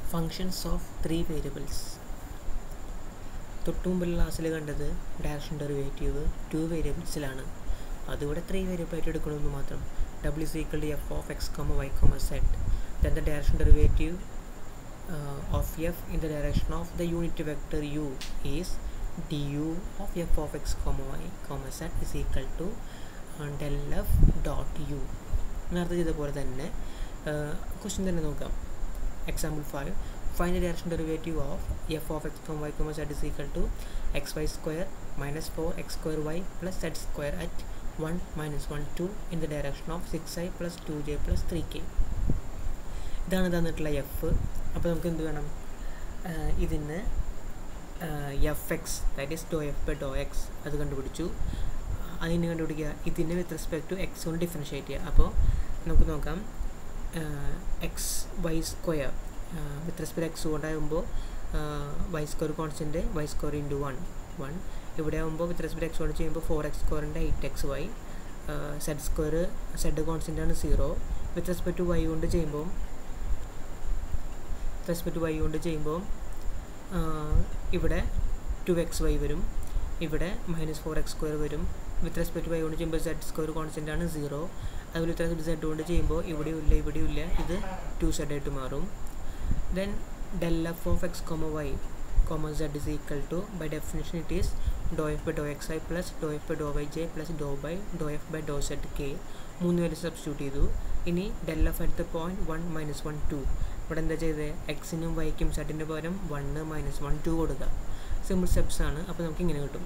functions of three variables തൊട്ടു മുമ്പുള്ള ക്ലാസ്സിൽ കണ്ടത് ഡയറക്ഷൻ ഡെറിവേറ്റീവ് ടു വേരിയബിൾസിലാണ് അതിവിടെ ത്രീ വേരിയബിൾ ആയിട്ട് എടുക്കണമെന്ന് മാത്രം W is equal F of X comma Y comma Z then the direction derivative of f in the direction of the unit vector u is du of f of x comma y comma z is equal to uh, del f dot u നേരത്തെ ചെയ്ത പോലെ തന്നെ question തന്നെ നോക്കാം example five find the direction derivative of F of X comma Y comma Z is equal to X Y square minus four X square Y plus Z square at one minus one two in the direction of six I plus two J plus three K ഇതാണ് തന്നിട്ടുള്ള F അപ്പോൾ നമുക്ക് എന്ത് വേണം ഇതിന് F X that is do F by do X അത് കണ്ടുപിടിച്ചു അതിന് കണ്ടുപിടിക്കുക ഇതിന് വിത്ത് റെസ്പെക്ട് ടു എക്സ് കൊണ്ട് ഡിഫറൻഷ്യേറ്റ് ചെയ്യുക അപ്പോൾ നമുക്ക് നോക്കാം X Y square with respect X കൊണ്ടാകുമ്പോൾ Y square constant Y square into one one ഇവിടെ ആകുമ്പോൾ വിത്ത് റെസ്പെക്ട് എക്സ് കൊണ്ട് ചെയ്യുമ്പോൾ ഫോർ എക്സ് സ്ക്വയറിൻ്റെ eight X Y Z square Z constant ആണ് zero with respect to Y കൊണ്ട് ചെയ്യുമ്പോൾ respect Y കൊണ്ട് ചെയ്യുമ്പോൾ ഇവിടെ ടു എക്സ് വൈ വരും ഇവിടെ മൈനസ് ഫോർ എക്സ് സ്ക്വയർ വരും വിത്ത് റെസ്പെക്ട് വൈ കൊണ്ട് ചെയ്യുമ്പോൾ സെഡ് സ്ക്വയർ കോൺസ്റ്റൻ്റ് ആണ് സീറോ അതുപോലെ വിത്ത് റെസ്പെക്ട് സെഡ് കൊണ്ട് ചെയ്യുമ്പോൾ ഇവിടെയും ഇല്ല ഇവിടെയും ഇല്ല ഇത് ടു സെഡ് ആയിട്ട് മാറും then del F of X comma Y comma Z is equal to by definition it is do F by do X I plus do F by do Y J plus do by do F by do Z K മൂന്ന് പേര് substitute ചെയ്തു ഇനി del F at the point one minus one two ഇവിടെ എന്താ ചെയ്തത് എക്സിനും വൈക്കും സെറ്റിൻ്റെ പകരം വണ്ണ് മൈനസ് വൺ ടു കൊടുക്കുക സിമ്പിൾ സ്റ്റെപ്സ് ആണ് അപ്പോൾ നമുക്ക് ഇങ്ങനെ കിട്ടും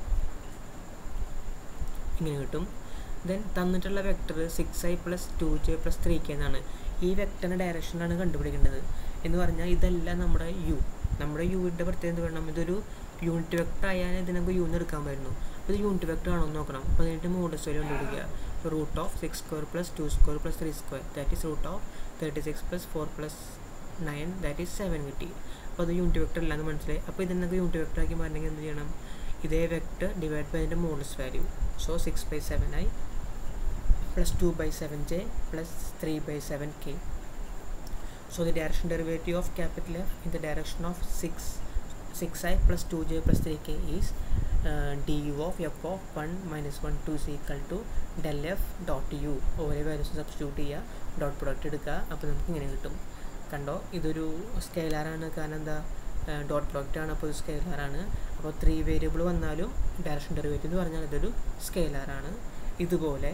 ഇങ്ങനെ കിട്ടും ദെൻ തന്നിട്ടുള്ള vector six I plus two J plus three K എന്നാണ് ഈ വെക്ടറിൻ്റെ ഡയറക്ഷനാണ് കണ്ടുപിടിക്കേണ്ടത് എന്ന് പറഞ്ഞാൽ ഇതല്ല നമ്മുടെ യു നമ്മുടെ യുവിൻ്റെ പ്രത്യേകത എന്ത് വേണം ഇതൊരു യൂണിറ്റ് വെക്ടർ ആയാൽ ഇത് നമുക്ക് യൂന്ന് എടുക്കാൻ പറ്റുന്നു അപ്പോൾ ഇത് യൂണിറ്റ് വെക്ടർ ആണോ എന്ന് നോക്കണം അപ്പോൾ അതിനായിട്ട് മോഡസ് വാല്യൂ കണ്ടുപിടിക്കുക root of six square plus two square plus three square that is root of thirty six plus four plus nine that is seven കിട്ടി അപ്പോൾ അത് യൂണിറ്റ് വെക്ടർ അല്ലാന്ന് മനസ്സിലായി അപ്പോൾ ഇതിനൊക്കെ യൂണിറ്റ് വെക്ടർ ആക്കി മാറണമെങ്കിൽ എന്ത് ചെയ്യണം ഇതേ വെക്ടർ ഡിവൈഡ് ബൈ അതിൻ്റെ modulus value so six by seven I plus two by seven J plus three by seven K so the direction derivative of capital F in the direction of six six I plus two J plus three K is D U of F of one minus one two is equal to del F dot U ഓരോ values substitute ചെയ്യുക dot product എടുക്കുക അപ്പോൾ നമുക്ക് ഇങ്ങനെ കിട്ടും കണ്ടോ ഇതൊരു സ്കെയിലാറാണ് കാരണം എന്താ ഡോട്ട് പ്രോഡക്റ്റ് ആണ് അപ്പോൾ ഇത് സ്കെയിലാറാണ് അപ്പോൾ ത്രീ വേരിയബിൾ വന്നാലും ഡയറക്ഷൻ ഡെറിവേറ്റീവ് എന്ന് പറഞ്ഞാൽ ഇതൊരു സ്കെയിലാറാണ് ഇതുപോലെ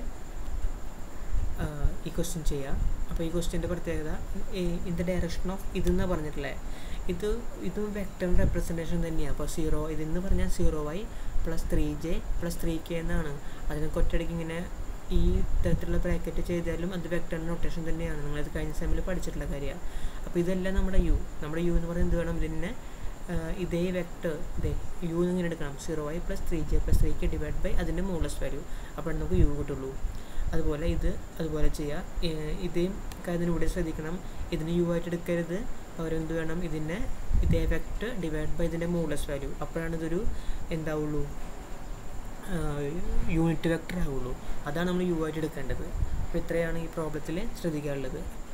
ഈ ക്വസ്റ്റ്യൻ ചെയ്യുക അപ്പോൾ ഈ ക്വസ്റ്റ്യൻ്റെ പ്രത്യേകത ഇൻ ദ ഡയറക്ഷൻ ഓഫ് ഇതെന്നാണ് പറഞ്ഞിട്ടുള്ളത് ഇത് ഇതും വെക്ടർ റെപ്രസെൻറ്റേഷൻ തന്നെയാണ് അപ്പോൾ സീറോ ഇതെന്ന് പറഞ്ഞാൽ zero Y plus three J plus three K എന്നാണ് അതിനൊക്കെ ഒറ്റയടിക്ക് ഇങ്ങനെ ഈ തരത്തിലുള്ള ബ്രാക്കറ്റ് ചെയ്താലും അത് വെക്ടർ നൊട്ടേഷൻ തന്നെയാണ് നിങ്ങളത് കഴിഞ്ഞ സെമ്മിൽ പഠിച്ചിട്ടുള്ള കാര്യമാണ് അപ്പോൾ ഇതെല്ലാം നമ്മുടെ യു നമ്മുടെ യു എന്ന് പറയുന്നത് എന്ത് വേണം ഇതിനെ ഇതേ വെക്ടർ ഇതേ യു ഇങ്ങനെ എടുക്കണം zero I plus three J plus three K divide by അതിൻ്റെ മോളസ് വാല്യൂ അപ്പോൾ നമുക്ക് യു കിട്ടുള്ളൂ അതുപോലെ ഇത് അതുപോലെ ചെയ്യുക ഇതേം കാര്യത്തിന് ഇവിടെ ശ്രദ്ധിക്കണം ഇതിന് യു ആയിട്ട് എടുക്കരുത് പകരം എന്ത് വേണം ഇതിനെ ഇതേ വെക്ടർ ഡിവൈഡ് ബൈ ഇതിൻ്റെ മോളസ് വാല്യൂ അപ്പോഴാണ് ഇതൊരു എന്താവുള്ളൂ യൂണിറ്റ് വെക്ടർ ആവുള്ളൂ അതാണ് നമ്മൾ യു ആയിട്ട് എടുക്കേണ്ടത് അപ്പോൾ ഇത്രയാണ് ഈ പ്രോബ്ലത്തിൽ ശ്രദ്ധിക്കാനുള്ളത്